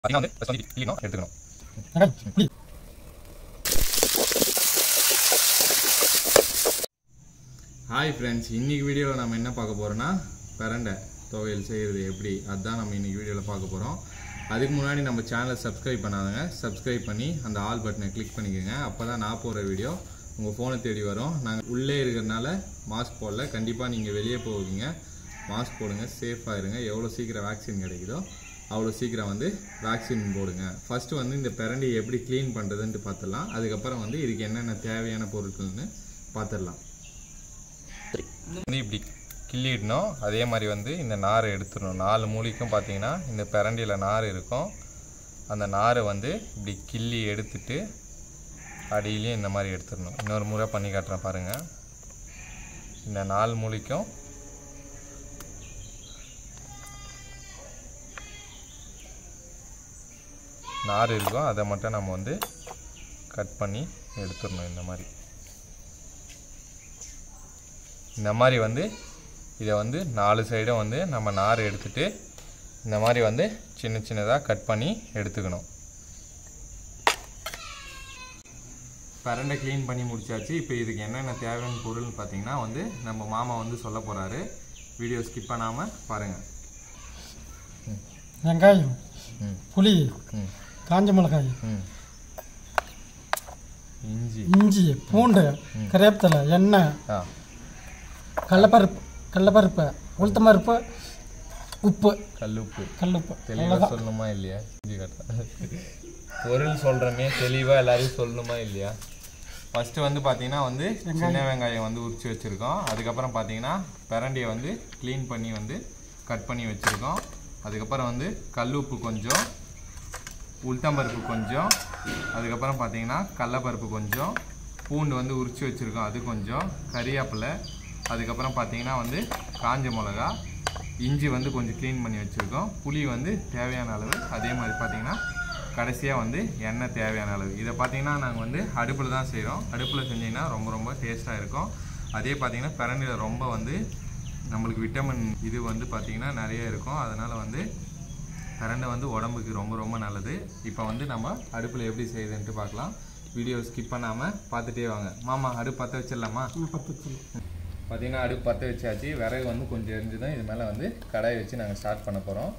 பார்த்தீங்கன்னா வந்து ஃபஸ்ட் வந்து கிளியணும் எடுத்துக்கணும் மேடம் புளி ஹாய் ஃப்ரெண்ட்ஸ் இன்னைக்கு வீடியோவில் நம்ம என்ன பார்க்க போகிறோன்னா பிரண்டை துவையல் செய்கிறது எப்படி அதுதான் நம்ம இன்னைக்கு வீடியோவில் பார்க்க போகிறோம் அதுக்கு முன்னாடி நம்ம சேனலை சப்ஸ்கிரைப் பண்ணாதங்க சப்ஸ்கிரைப் பண்ணி அந்த ஆல் பட்டனை கிளிக் பண்ணிக்கோங்க அப்போ தான் நான் போகிற வீடியோ உங்கள் ஃபோனை தேடி வரும் நாங்கள் உள்ளே இருக்கிறனால மாஸ்க் போடல கண்டிப்பாக நீங்கள் வெளியே போவீங்க மாஸ்க் போடுங்க சேஃபாக இருங்க எவ்வளோ சீக்கிரம் வேக்சின் கிடைக்குதோ அவ்வளோ சீக்கிரம் வந்து வேக்சின் போடுங்க ஃபர்ஸ்ட் வந்து இந்த பிரண்டியை எப்படி க்ளீன் பண்ணுறதுன்ட்டு பார்த்துடலாம் அதுக்கப்புறம் வந்து இதுக்கு என்னென்ன தேவையான பொருட்கள்னு பார்த்துடலாம் வந்து இப்படி கிள்ளிடணும் அதே மாதிரி வந்து இந்த நாரை எடுத்துடணும் நாலு மூலிக்கும் பார்த்தீங்கன்னா இந்த பிரண்டியில் நார் இருக்கும் அந்த நாரை வந்து இப்படி கிள்ளி எடுத்துட்டு அடியிலையும் இந்த மாதிரி எடுத்துடணும் இன்னொரு முறை பண்ணி காட்டுறேன் பாருங்கள் இந்த நாலு மூலிக்கும் நார் இருக்கும் அதை மட்டும் நம்ம வந்து கட் பண்ணி எடுத்துடணும் இந்த மாதிரி இந்த மாதிரி வந்து இதை வந்து நாலு சைடும் வந்து நம்ம நார் எடுத்துட்டு இந்த மாதிரி வந்து சின்ன சின்னதாக கட் பண்ணி எடுத்துக்கணும் பரண்டை க்ளீன் பண்ணி முடிச்சாச்சு இப்போ இதுக்கு என்னென்ன தேவையான பொருள்னு பார்த்தீங்கன்னா வந்து நம்ம மாமா வந்து சொல்ல போகிறாரு வீடியோ ஸ்கிப் பண்ணாமல் பாருங்கள் வெங்காயம் ம் புளி ம் காஞ்ச மிளகாய் ம் இஞ்சி இஞ்சி பூண்டு கருவேப்பிலை எண்ணெய் ஆ கடலப்பருப்பு கடலப்பருப்பு உளுத்தம்பருப்பு உப்பு கல்லுப்பு கல்லுப்பு தெளிவாக சொல்லணுமா இல்லையா இஞ்சி கரெக்டா பொருள் சொல்கிறோமே தெளிவாக எல்லாரையும் சொல்லணுமா இல்லையா ஃபஸ்ட்டு வந்து பார்த்தீங்கன்னா வந்து சின்ன வெங்காயம் வந்து உரிச்சு வச்சுருக்கோம் அதுக்கப்புறம் பார்த்தீங்கன்னா பிரண்டியை வந்து க்ளீன் பண்ணி வந்து கட் பண்ணி வச்சுருக்கோம் அதுக்கப்புறம் வந்து கல்லுப்பு கொஞ்சம் உளுத்தம்பருப்பு கொஞ்சம் அதுக்கப்புறம் பார்த்தீங்கன்னா கடலப்பருப்பு கொஞ்சம் பூண்டு வந்து உரிச்சு வச்சுருக்கோம் அது கொஞ்சம் கறியாப்பிலை அதுக்கப்புறம் பார்த்தீங்கன்னா வந்து காஞ்ச மிளகா இஞ்சி வந்து கொஞ்சம் க்ளீன் பண்ணி வச்சுருக்கோம் புளி வந்து தேவையான அளவு அதே மாதிரி பார்த்தீங்கன்னா கடைசியாக வந்து எண்ணெய் தேவையான அளவு இதை பார்த்தீங்கன்னா நாங்கள் வந்து அடுப்பில் தான் செய்கிறோம் அடுப்பில் செஞ்சீங்கன்னா ரொம்ப ரொம்ப டேஸ்ட்டாக இருக்கும் அதே பார்த்தீங்கன்னா பிரண்டியில் ரொம்ப வந்து நம்மளுக்கு விட்டமின் இது வந்து பார்த்திங்கன்னா நிறைய இருக்கும் அதனால் வந்து பிரண்டை வந்து உடம்புக்கு ரொம்ப ரொம்ப நல்லது இப்போ வந்து நம்ம அடுப்பில் எப்படி செய்யுதுன்ட்டு பார்க்கலாம் வீடியோ ஸ்கிப் பண்ணாமல் பார்த்துட்டே வாங்க மாமா அடுப்பு பற்ற வச்சிடலாமா பத்து சொல்லு. பார்த்தீங்கன்னா அடுப்பு பற்ற வச்சாச்சு விறகு வந்து கொஞ்சம் எரிஞ்சு தான் இது மேலே வந்து கடாய் வச்சு நாங்கள் ஸ்டார்ட் பண்ண போகிறோம்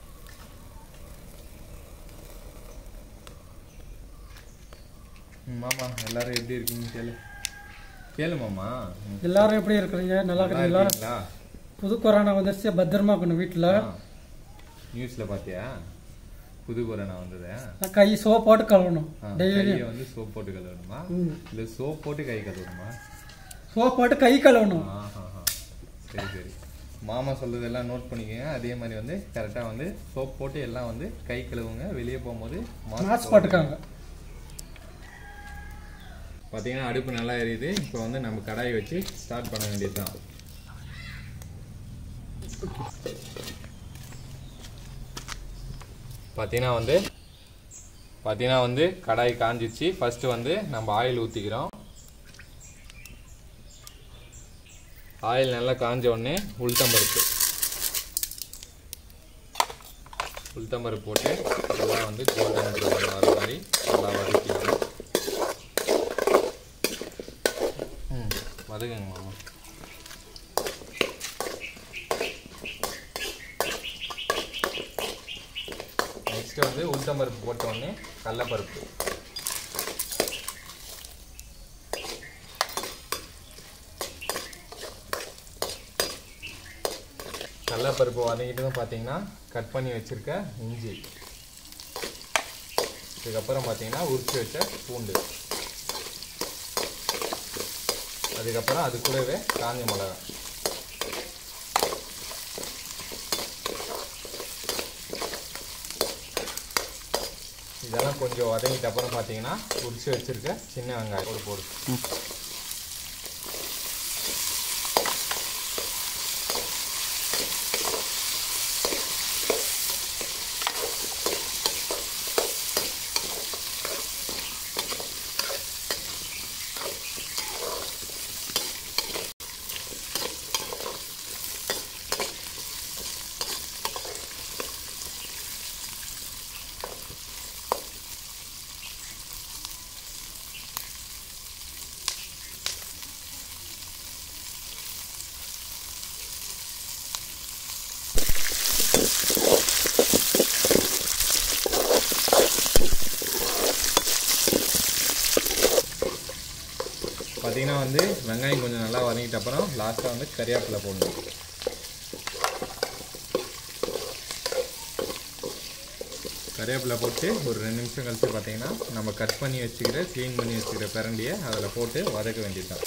மாமா எல்லாரும் எப்படி இருக்கீங்க கேளு கேளு மாமா ம். எல்லாரும் எப்படி இருக்கிறீங்க நல்லா நல்லா இருக்கிறீங்களா இருக்கீங்களா புது கொரோனா வந்துருச்சு பத்திரமா இருக்கணும் வீட்டில் நியூஸில் பார்த்தியா புது கொரோனா வந்ததே கை சோப் போட்டு கழுவணும் ஆ, டெய்லி கையை வந்து சோப் போட்டு கழுவணுமா இல்லை சோப் போட்டு கை கழுவணுமா சோப் போட்டு கை கழுவணும் ஆஹாஹா. சரி சரி மாமா சொல்றதெல்லாம் நோட் பண்ணிக்கோங்க அதே மாதிரி வந்து கரெக்டாக வந்து சோப் போட்டு எல்லாம் வந்து கை கழுவுங்க வெளியே போகும்போது மாஸ்க் போட்டுக்காங்க பார்த்தீங்கன்னா அடுப்பு நல்லா எரியுது இப்போ வந்து நம்ம கடாயை வச்சு ஸ்டார்ட் பண்ண வேண்டியதுதான் பார்த்தீங்கன்னா வந்து பார்த்தீங்கன்னா வந்து கடாய் காஞ்சிச்சு ஃபர்ஸ்ட் வந்து நம்ம ஆயில் ஊற்றிக்கிறோம் ஆயில் நல்லா காஞ்ச உடனே உளுத்தம்பருப்பு உளுத்தம்பருப்பு போட்டு எல்லாம் வந்து கோல்டன் ப்ரௌன் வர மாதிரி நல்லா வதக்கிக்கணும் ம் வதக்குங்க மாமா நெக்ஸ்ட் வந்து உளுத்தம்பருப்பு போட்ட உடனே கடலப்பருப்பு கடலப்பருப்பு வதங்கிட்டு பார்த்தீங்கன்னா கட் பண்ணி வச்சிருக்க இஞ்சி இதுக்கப்புறம் பார்த்தீங்கன்னா உரிச்சு வச்ச பூண்டு அதுக்கப்புறம் அது கூடவே காஞ்ச மிளகா இதெல்லாம் கொஞ்சம் வதங்கிட்ட அப்புறம் பார்த்தீங்கன்னா உரிச்சு வச்சிருக்க சின்ன வெங்காயம் ஒரு போடு பார்த்தீங்கன்னா வந்து வெங்காயம் கொஞ்சம் நல்லா வதங்கிட்ட அப்புறம் லாஸ்ட்டாக வந்து கறியாப்பிலை போடணும் கறிவேப்பிலை போட்டு ஒரு ரெண்டு நிமிஷம் கழிச்சு பார்த்தீங்கன்னா நம்ம கட் பண்ணி வச்சுக்கிற க்ளீன் பண்ணி வச்சுக்கிற பிரண்டியை அதில் போட்டு வதக்க வேண்டியதுதான்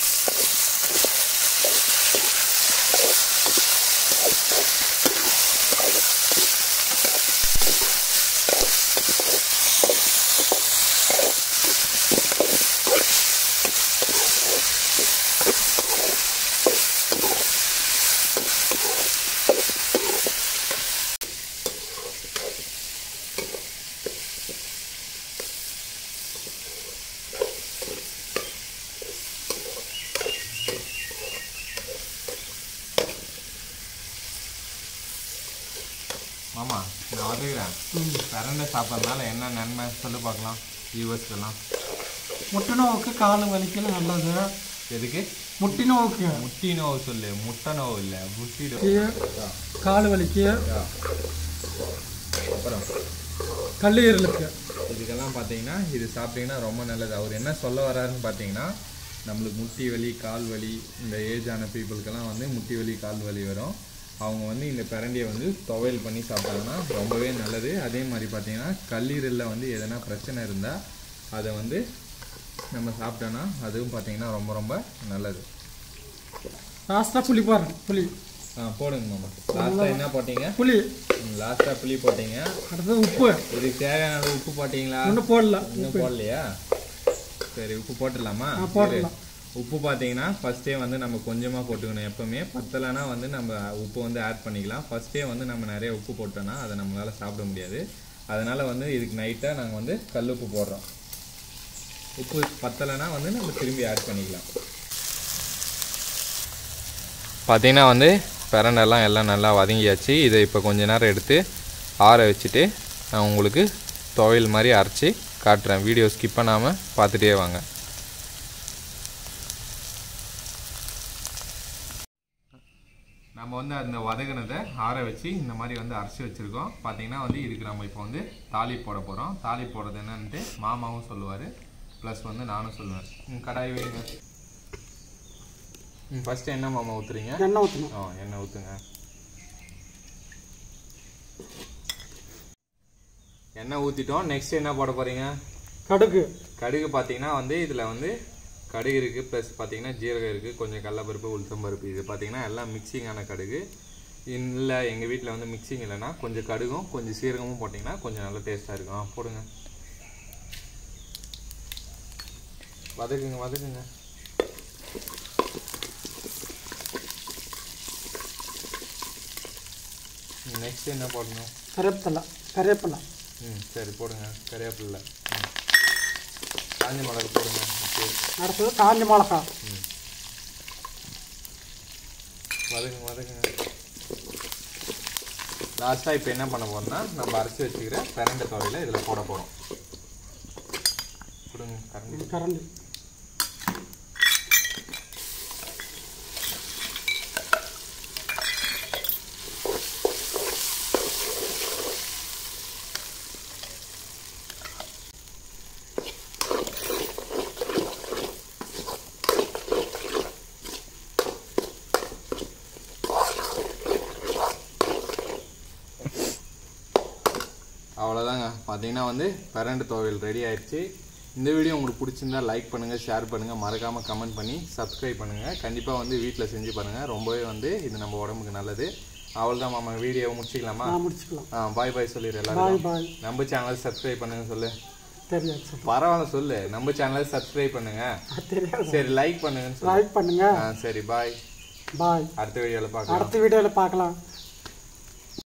மாமா நான் வதக்குறேன் பிரண்டை சாப்பிட்றதுனால என்ன நன்மை சொல்லி பார்க்கலாம் வியூவர்ஸ்க்கெல்லாம் முட்டை நோவுக்கு கால் வலிக்கல நல்லது எதுக்கு முட்டி நோவுக்கு முட்டி நோவு சொல்லு முட்டை நோவு இல்லை முட்டி நோவு கீ- கால் வலிக்கு அப்புறம் கல்லீரலுக்கு இதுக்கெல்லாம் பார்த்தீங்கன்னா இது சாப்பிட்டீங்கன்னா ரொம்ப நல்லது அவர் என்ன சொல்ல வராருன்னு பார்த்தீங்கன்னா நம்மளுக்கு முட்டி வலி கால் வலி இந்த ஏஜ் ஆன பீப்புளுக்கெல்லாம் வந்து முட்டி வலி கால் வலி வரும் அவங்க வந்து இந்த பிரண்டியை வந்து துவையல் பண்ணி சாப்பிட்டாங்கன்னா ரொம்பவே நல்லது அதே மாதிரி பார்த்தீங்கன்னா கல்லீரலில் வந்து எதனா பிரச்சனை இருந்தால் அதை வந்து நம்ம சாப்பிட்டோன்னா அதுவும் பார்த்தீங்கன்னா ரொம்ப ரொம்ப நல்லது லாஸ்ட்டாக புளி போடுறேன் புளி ஆ போடுங்க மாமா லாஸ்ட்டாக என்ன போட்டீங்க புளி லாஸ்ட்டாக புளி போட்டீங்க அடுத்தது உப்பு இதுக்கு தேவையான அளவு உப்பு போட்டீங்களா ஒன்றும் போடல இன்னும் போடலையா சரி உப்பு போட்டுடலாமா ஆ, போட்டுடலாம். சரி. உப்பு பார்த்தீங்கன்னா ஃபர்ஸ்டே வந்து நம்ம கொஞ்சமாக போட்டுக்கணும் எப்பவுமே பத்தலைன்னா வந்து நம்ம உப்பு வந்து ஆட் பண்ணிக்கலாம் ஃபர்ஸ்டே வந்து நம்ம நிறைய உப்பு போட்டோம்னா அதை நம்மளால சாப்பிட முடியாது அதனால வந்து இதுக்கு நைட்டாக நாங்கள் வந்து கல் உப்பு போடுறோம் உப்பு பத்தலைன்னா வந்து நம்ம திரும்பி ஆட் பண்ணிக்கலாம் பார்த்தீங்கன்னா வந்து பிரண்டெல்லாம் எல்லாம் நல்லா வதங்கியாச்சு இதை இப்போ கொஞ்ச நேரம் எடுத்து ஆற வச்சுட்டு நான் உங்களுக்கு துவையல் மாதிரி அரைச்சி காட்டுறேன் வீடியோ ஸ்கிப் பண்ணாமல் பார்த்துட்டே வாங்க நம்ம வந்து அந்த வதங்கினதை ஆற வச்சு இந்த மாதிரி வந்து அரைச்சி வச்சுருக்கோம் பார்த்தீங்கன்னா வந்து இதுக்கு நம்ம இப்போ வந்து தாலி போட போகிறோம் தாலி போடுறது என்னன்ட்டு மாமாவும் சொல்லுவார் ப்ளஸ் வந்து நானும் சொல்லுவேன் ம், கடாய் வைங்க ம் ஃபஸ்ட்டு என்ன மாமா ஊற்றுறீங்க எண்ணெய் ஊற்றணும் ஆ எண்ணெய் ஊற்றுங்க எண்ணெய் ஊற்றிட்டோம் நெக்ஸ்ட் என்ன போட போகிறீங்க கடுகு கடுகு பார்த்தீங்கன்னா வந்து இதில் வந்து கடுகு இருக்குது ப்ளஸ் பார்த்தீங்கன்னா ஜீரகம் இருக்குது கொஞ்சம் கடலப்பருப்பு உளுத்தம்பருப்பு இது பார்த்தீங்கன்னா எல்லாம் மிக்சிங்கான கடுகு இல்லை எங்கள் வீட்டில் வந்து மிக்சிங் இல்லைன்னா கொஞ்சம் கடுகும் கொஞ்சம் சீரகமும் போட்டிங்கன்னா கொஞ்சம் நல்ல டேஸ்ட்டாக இருக்கும் ஆ, போடுங்க வதக்குங்க வதக்குங்க நெக்ஸ்ட் என்ன போடணும் கருவேப்பிலை கருவேப்பிலை ம் சரி போடுங்க கறிவேப்பில்லை ம் காஞ்ச மிளகு போடுங்க ஓகே அடுத்தது காஞ்ச மிளகா ம் வதக்குங்க வதக்குங்க லாஸ்ட்டாக இப்போ என்ன பண்ண போறோம்னா நம்ம அரைச்சி வச்சுக்கிற பிரண்டை துவையில இதில் போட போகிறோம் கொடுங்க கரண்டி கரண்டி அவ்வளோதாங்க பார்த்தீங்கன்னா வந்து பிரண்டு துவையல் ரெடி ஆயிடுச்சு இந்த வீடியோ உங்களுக்கு பிடிச்சிருந்தா லைக் பண்ணுங்கள் ஷேர் பண்ணுங்கள் மறக்காமல் கமெண்ட் பண்ணி சப்ஸ்கிரைப் பண்ணுங்கள் கண்டிப்பாக வந்து வீட்டில் செஞ்சு பாருங்கள் ரொம்பவே வந்து இது நம்ம உடம்புக்கு நல்லது அவ்வளோதான் மாமா வீடியோவை முடிச்சிக்கலாமா நான் முடிச்சுக்கலாம் ஆ பாய் பாய் சொல்லிடு பாய் எல்லாரும் பாய் நம்ம சேனலை சப்ஸ்கிரைப் பண்ணுங்க சொல்லு தெரியாது சார் பரவாயில்ல சொல்லு நம்ம சேனலை சப்ஸ்கிரைப் பண்ணுங்க தெரியாது சரி லைக் பண்ணுங்கன்னு சொல்லு லைக் பண்ணுங்க ஆ சரி பாய் பாய் அடுத்த வீடியோவில் பார்க்கலாம் அடுத்த வீடியோவில் பார்க்கலாம்